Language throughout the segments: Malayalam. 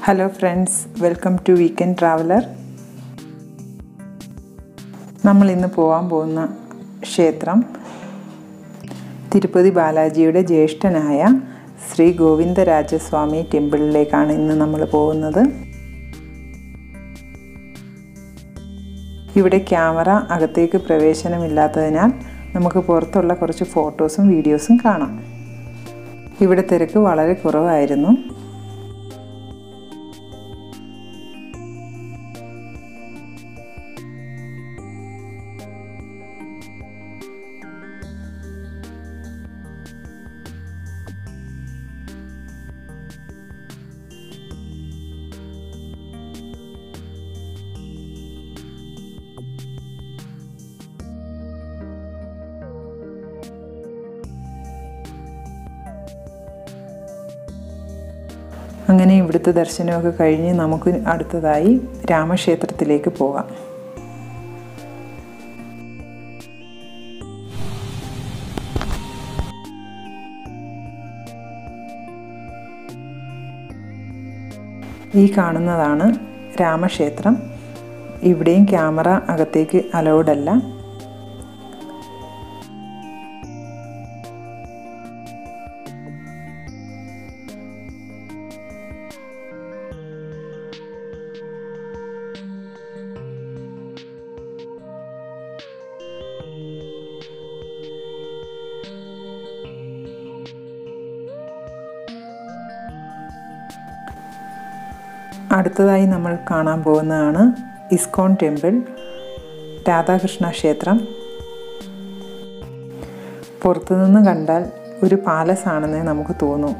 hello friends welcome to weekend traveller നമ്മൾ ഇന്ന് പോകാൻ പോകുന്ന ക്ഷേത്രം തിരുപ്പതി ബാലാജിയുടെ ജ്യേഷ്ഠനായ ശ്രീ ഗോവിന്ദരാജസ്വാമി ടെമ്പിളിലേക്കാണ് ഇന്ന് നമ്മൾ പോകുന്നത് ഇവിടെ ക്യാമറ അകത്തേക്ക് പ്രവേശനമില്ലാത്തതിനാൽ നമുക്ക് പുറത്തുള്ള കുറച്ച് ഫോട്ടോസും വീഡിയോസും കാണാം ഇവിടെ തിരക്ക് വളരെ കുറവായിരുന്നു അങ്ങനെ ഇവിടുത്തെ ദർശനമൊക്കെ കഴിഞ്ഞ് നമുക്ക് അടുത്തതായി രാമക്ഷേത്രത്തിലേക്ക് പോകാം ഈ കാണുന്നതാണ് രാമക്ഷേത്രം ഇവിടെയും ക്യാമറ അകത്തേക്ക് അലൗഡ് അല്ല അടുത്തതായി നമ്മൾ കാണാൻ പോകുന്നതാണ് ഇസ്കോൺ ടെമ്പിൾ രാധാകൃഷ്ണ ക്ഷേത്രം പുറത്തുനിന്ന് കണ്ടാൽ ഒരു പാലസ് ആണെന്നേ നമുക്ക് തോന്നൂ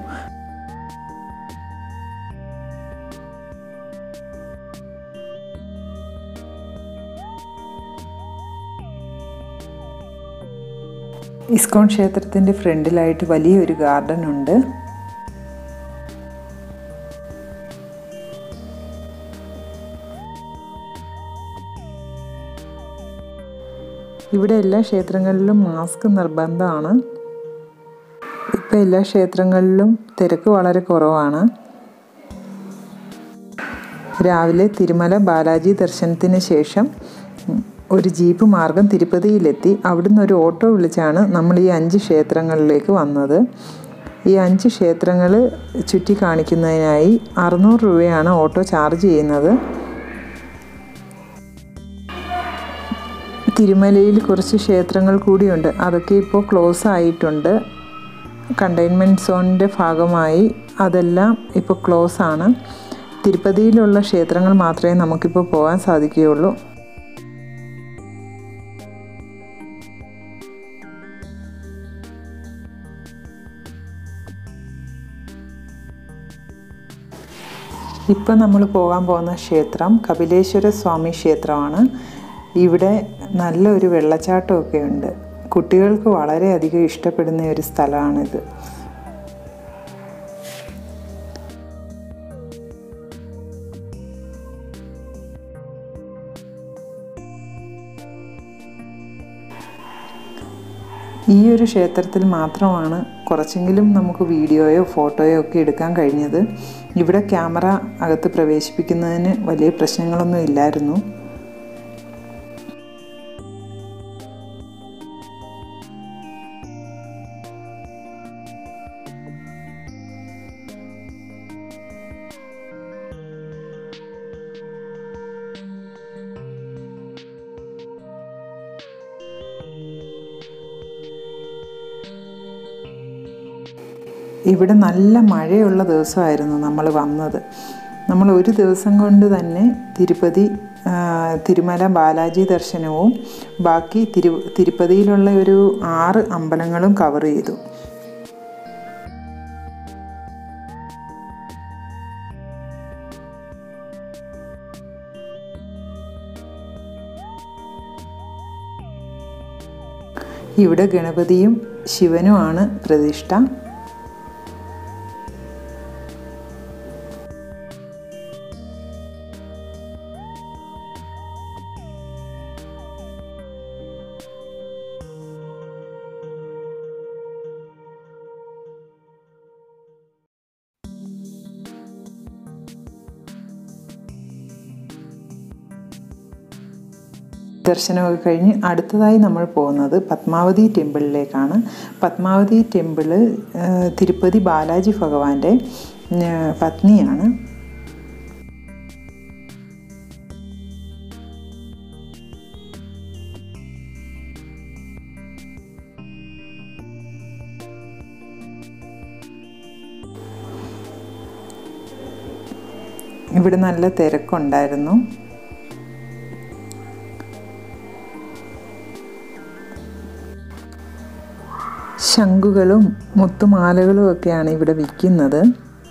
ഇസ്കോൺ ക്ഷേത്രത്തിൻ്റെ ഫ്രണ്ടിലായിട്ട് വലിയൊരു ഗാർഡൻ ഉണ്ട് ഇവിടെ എല്ലാ ക്ഷേത്രങ്ങളിലും മാസ്ക് നിർബന്ധമാണ് ഇപ്പം എല്ലാ ക്ഷേത്രങ്ങളിലും തിരക്ക് വളരെ കുറവാണ് രാവിലെ തിരുമല ബാലാജി ദർശനത്തിന് ശേഷം ഒരു ജീപ്പ് മാർഗം തിരുപ്പതിയിലെത്തി അവിടുന്ന് ഒരു ഓട്ടോ വിളിച്ചാണ് നമ്മൾ ഈ അഞ്ച് ക്ഷേത്രങ്ങളിലേക്ക് വന്നത് ഈ അഞ്ച് ക്ഷേത്രങ്ങൾ ചുറ്റി കാണിക്കുന്നതിനായി അറുന്നൂറ് രൂപയാണ് ഓട്ടോ ചാർജ് ചെയ്യുന്നത് തിരുമലയിൽ കുറച്ച് ക്ഷേത്രങ്ങൾ കൂടിയുണ്ട് അതൊക്കെ ഇപ്പോൾ ക്ലോസ് ആയിട്ടുണ്ട് കണ്ടെയ്ൻമെൻറ്റ് സോണിൻ്റെ ഭാഗമായി അതെല്ലാം ഇപ്പോൾ ക്ലോസ് ആണ് തിരുപ്പതിയിലുള്ള ക്ഷേത്രങ്ങൾ മാത്രമേ നമുക്കിപ്പോൾ പോകാൻ സാധിക്കുകയുള്ളൂ ഇപ്പം നമ്മൾ പോകാൻ പോകുന്ന ക്ഷേത്രം കപിലേശ്വര സ്വാമി ക്ഷേത്രമാണ് ഇവിടെ നല്ലൊരു വെള്ളച്ചാട്ടമൊക്കെ ഉണ്ട് കുട്ടികൾക്ക് വളരെയധികം ഇഷ്ടപ്പെടുന്ന ഒരു സ്ഥലമാണിത് ഈ ഒരു ക്ഷേത്രത്തിൽ മാത്രമാണ് കുറച്ചെങ്കിലും നമുക്ക് വീഡിയോയോ ഫോട്ടോയോ ഒക്കെ എടുക്കാൻ കഴിഞ്ഞത് ഇവിടെ ക്യാമറ അകത്ത് പ്രവേശിപ്പിക്കുന്നതിന് വലിയ പ്രശ്നങ്ങളൊന്നും ഇല്ലായിരുന്നു ഇവിടെ നല്ല മഴയുള്ള ദിവസമായിരുന്നു നമ്മൾ വന്നത് നമ്മൾ ഒരു ദിവസം കൊണ്ട് തന്നെ തിരുപ്പതി തിരുമല ബാലാജി ദർശനവും ബാക്കി തിരു തിരുപ്പതിയിലുള്ള ഒരു ആറ് അമ്പലങ്ങളും കവർ ചെയ്തു ഇവിടെ ഗണപതിയും ശിവനുമാണ് പ്രതിഷ്ഠ ദർശനമൊക്കെ കഴിഞ്ഞ് അടുത്തതായി നമ്മൾ പോകുന്നത് പത്മാവതി ടെമ്പിളിലേക്കാണ് പത്മാവതി ടെമ്പിള് തിരുപ്പതി ബാലാജി ഭഗവാന്റെ പത്നിയാണ് ഇവിടെ നല്ല തിരക്കുണ്ടായിരുന്നു ശംഖുകളും മുത്തുമാലകളും ഒക്കെയാണ് ഇവിടെ വിൽക്കുന്നത്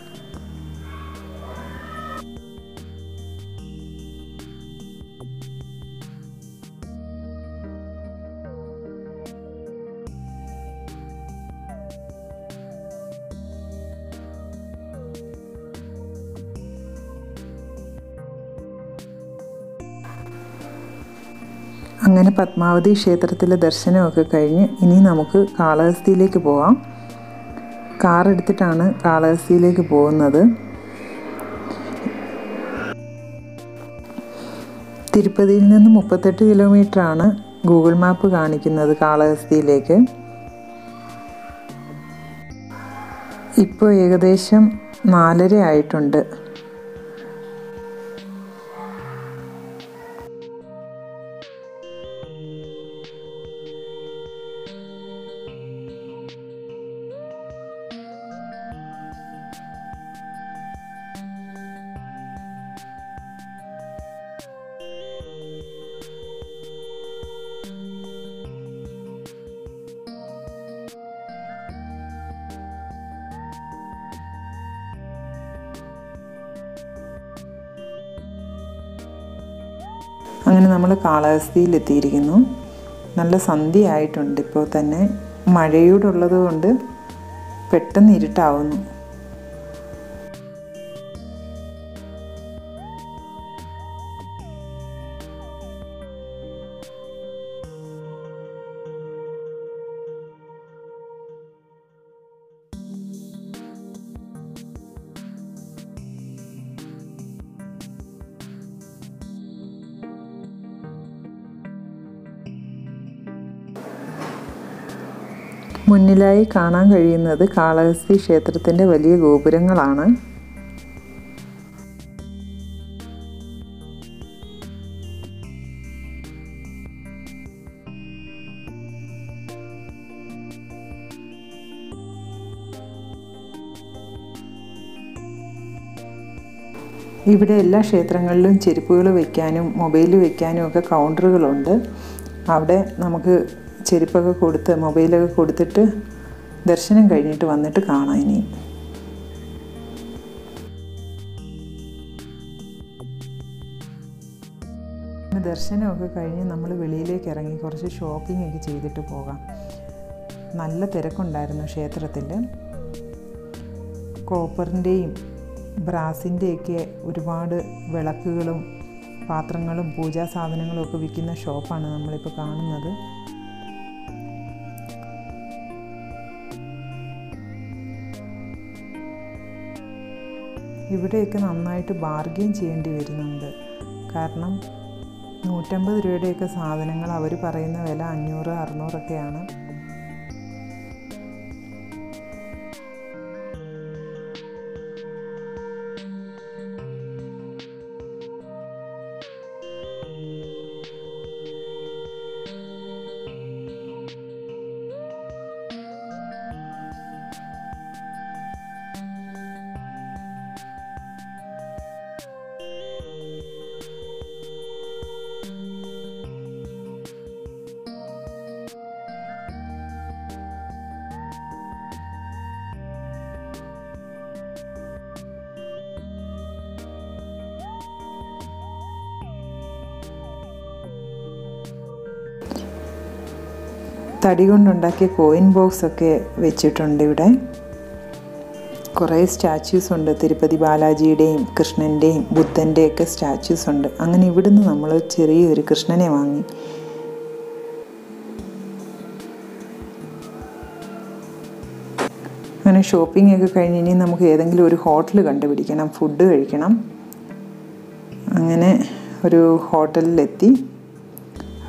അങ്ങനെ പത്മാവതി ക്ഷേത്രത്തിലെ ദർശനമൊക്കെ കഴിഞ്ഞ് ഇനി നമുക്ക് കാളഹസ്തിയിലേക്ക് പോവാം കാർ എടുത്തിട്ടാണ് കാളഹസ്തിയിലേക്ക് പോകുന്നത് തിരുപ്പതിയിൽ നിന്ന് മുപ്പത്തെട്ട് കിലോമീറ്ററാണ് ഗൂഗിൾ മാപ്പ് കാണിക്കുന്നത് കാളഹസ്തിയിലേക്ക് ഇപ്പോൾ ഏകദേശം നാലര ആയിട്ടുണ്ട് അങ്ങനെ നമ്മൾ കാളഹസ്തിയിൽ എത്തിയിരിക്കുന്നു നല്ല സന്ധ്യ ആയിട്ടുണ്ട് ഇപ്പോൾ തന്നെ മഴയോടുള്ളത് കൊണ്ട് പെട്ടെന്ന് ഇരുട്ടാവുന്നു മുന്നിലായി കാണാൻ കഴിയുന്നത് കാളഹസ്തി ക്ഷേത്രത്തിൻ്റെ വലിയ ഗോപുരങ്ങളാണ് ഇവിടെ എല്ലാ ക്ഷേത്രങ്ങളിലും ചെരുപ്പുകൾ വയ്ക്കാനും മൊബൈൽ വയ്ക്കാനും ഒക്കെ കൗണ്ടറുകളുണ്ട് അവിടെ നമുക്ക് ചെരുപ്പൊക്കെ കൊടുത്ത് മൊബൈലൊക്കെ കൊടുത്തിട്ട് ദർശനം കഴിഞ്ഞിട്ട് വന്നിട്ട് കാണാം ഇനി ദർശനമൊക്കെ കഴിഞ്ഞ് നമ്മൾ വെളിയിലേക്ക് ഇറങ്ങി കുറച്ച് ഷോപ്പിംഗ് ഒക്കെ ചെയ്തിട്ട് പോകാം നല്ല തിരക്കുണ്ടായിരുന്നു ക്ഷേത്രത്തിൽ കോപ്പറിൻ്റെയും ബ്രാസിൻ്റെയൊക്കെ ഒരുപാട് വിളക്കുകളും പാത്രങ്ങളും പൂജാ സാധനങ്ങളും ഒക്കെ വിൽക്കുന്ന ഷോപ്പാണ് നമ്മളിപ്പോൾ കാണുന്നത് ഇവിടെയൊക്കെ നന്നായിട്ട് ബാർഗെയിൻ ചെയ്യേണ്ടി വരുന്നുണ്ട് കാരണം നൂറ്റമ്പത് രൂപയുടെയൊക്കെ സാധനങ്ങൾ അവർ പറയുന്ന വില അഞ്ഞൂറ് അറുന്നൂറൊക്കെയാണ് തടി കൊണ്ടുണ്ടാക്കിയ കോയിൻ ബോക്സ് ഒക്കെ വെച്ചിട്ടുണ്ട് ഇവിടെ കുറേ സ്റ്റാച്യൂസ് ഉണ്ട് തിരുപ്പതി ബാലാജിയുടെയും കൃഷ്ണൻ്റെയും ബുദ്ധൻ്റെയൊക്കെ സ്റ്റാച്യൂസ് ഉണ്ട് അങ്ങനെ ഇവിടുന്ന് നമ്മൾ ചെറിയൊരു കൃഷ്ണനെ വാങ്ങി അങ്ങനെ ഷോപ്പിംഗ് ഒക്കെ കഴിഞ്ഞ് ഇനി നമുക്ക് ഏതെങ്കിലും ഒരു ഹോട്ടൽ കണ്ടുപിടിക്കണം ഫുഡ് കഴിക്കണം അങ്ങനെ ഒരു ഹോട്ടലിലെത്തി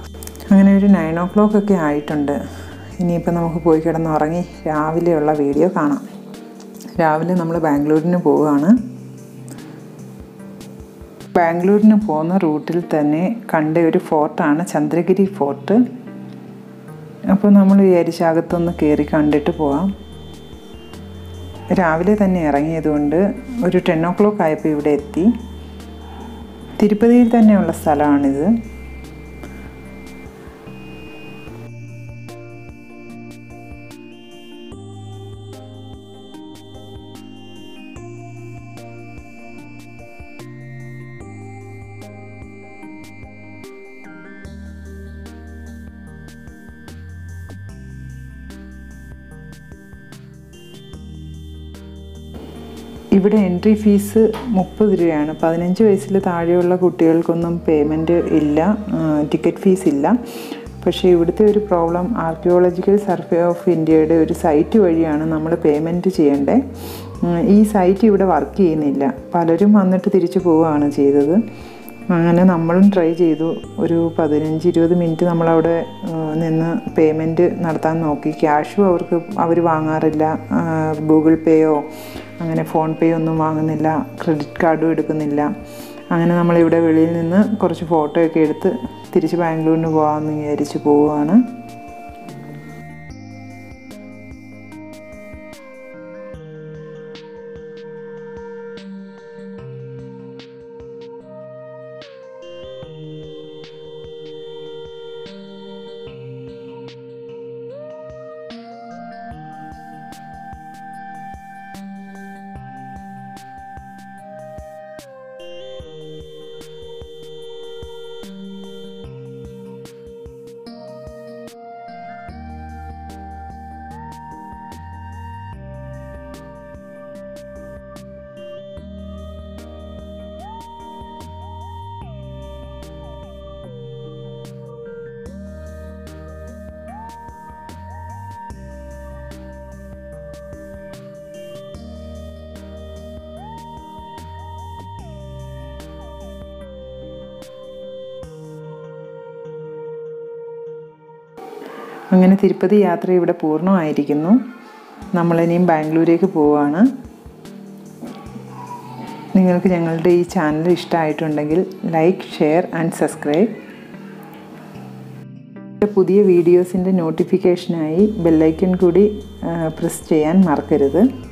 അങ്ങനെ ഒരു നയൻ ഓ ക്ലോക്ക് ഒക്കെ ആയിട്ടുണ്ട് ഇനിയിപ്പോൾ നമുക്ക് പോയി കിടന്ന് ഉറങ്ങി രാവിലെയുള്ള വീഡിയോ കാണാം രാവിലെ നമ്മൾ ബാംഗ്ലൂരിന് പോവുകയാണ് ബാംഗ്ലൂരിന് പോകുന്ന റൂട്ടിൽ തന്നെ കണ്ട ഒരു ഫോർട്ടാണ് ചന്ദ്രഗിരി ഫോർട്ട് അപ്പോൾ നമ്മൾ വിചാരിച്ച അകത്തൊന്ന് കയറി കണ്ടിട്ട് പോവാം രാവിലെ തന്നെ ഇറങ്ങിയതുകൊണ്ട് ഒരു ടെൻ ഓ ക്ലോക്ക് ആയപ്പോൾ ഇവിടെ എത്തി തിരുപ്പതിയിൽ തന്നെയുള്ള സ്ഥലമാണിത് ഇവിടെ എൻട്രി ഫീസ് മുപ്പത് രൂപയാണ് പതിനഞ്ച് വയസ്സിൽ താഴെയുള്ള കുട്ടികൾക്കൊന്നും പേയ്മെൻറ്റ് ഇല്ല ടിക്കറ്റ് ഫീസ് ഇല്ല പക്ഷേ ഇവിടുത്തെ ഒരു പ്രോബ്ലം ആർക്കിയോളജിക്കൽ സർവേ ഓഫ് ഇന്ത്യയുടെ ഒരു സൈറ്റ് വഴിയാണ് നമ്മൾ പേയ്മെൻറ്റ് ചെയ്യേണ്ടത് ഈ സൈറ്റ് ഇവിടെ വർക്ക് ചെയ്യുന്നില്ല പലരും വന്നിട്ട് തിരിച്ചു പോവുകയാണ് ചെയ്തത് അങ്ങനെ നമ്മളും ട്രൈ ചെയ്തു ഒരു പതിനഞ്ച് ഇരുപത് മിനിറ്റ് നമ്മളവിടെ നിന്ന് പേയ്മെൻറ്റ് നടത്താൻ നോക്കി ക്യാഷും അവർക്ക് അവർ വാങ്ങാറില്ല ഗൂഗിൾ പേയോ അങ്ങനെ ഫോൺ പേ ഒന്നും വാങ്ങുന്നില്ല ക്രെഡിറ്റ് കാർഡും എടുക്കുന്നില്ല അങ്ങനെ നമ്മളിവിടെ വെളിയിൽ നിന്ന് കുറച്ച് ഫോട്ടോ ഒക്കെ എടുത്ത് തിരിച്ച് ബാംഗ്ലൂരിന് പോകാമെന്ന് വിചാരിച്ച് പോവുകയാണ് അങ്ങനെ തിരുപ്പതി യാത്ര ഇവിടെ പൂർണ്ണമായിരിക്കുന്നു നമ്മളിനിയും ബാംഗ്ലൂരേക്ക് പോവുകയാണ് നിങ്ങൾക്ക് ഞങ്ങളുടെ ഈ ചാനൽ ഇഷ്ടമായിട്ടുണ്ടെങ്കിൽ ലൈക്ക് ഷെയർ ആൻഡ് സബ്സ്ക്രൈബ് പുതിയ വീഡിയോസിൻ്റെ നോട്ടിഫിക്കേഷനായി ബെല്ലൈക്കൺ കൂടി പ്രസ് ചെയ്യാൻ മറക്കരുത്